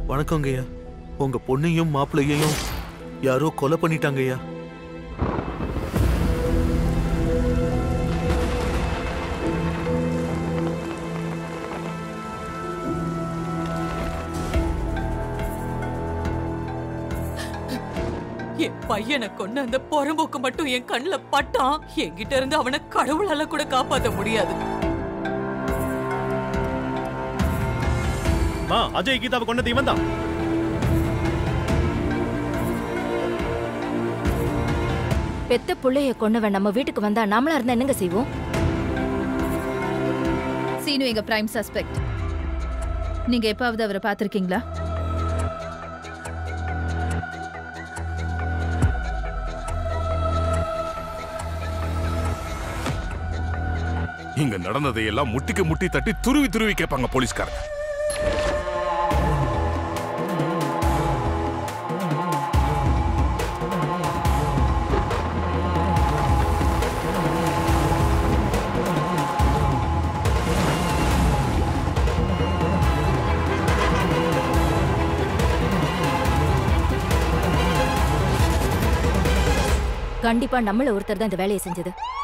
வணக்கங்கய்யா உங்க பொண்ணையும் மாப்பிள்ளையையும் யாரோ கொலை பண்ணிட்டாங்கய்யா என் பையனை கொண்டு அந்த புறம்போக்கு மட்டும் என் கண்ணுல பட்டான் என்கிட்ட இருந்து அவனை கடவுளால கூட காப்பாத்த முடியாது மா அஜய் கீதாவை கொண்டது இவன் தான் பெத்த புள்ளைய கொன்னவன் நம்ம வீட்டுக்கு வந்தா நாமளா இருந்தா என்னங்க செய்வோம் சீனு எங்க பிரைம் சஸ்பெக்ட் நீங்க எப்பாவது அவரை பார்த்திருக்கீங்களா இங்க நடந்ததை எல்லாம் முட்டிக்கு முட்டி தட்டி துருவி துருவி கேட்பாங்க போலீஸ்காரங்க கண்டிப்பா நம்மள ஒருத்தர் தான் இந்த வேலையை செஞ்சது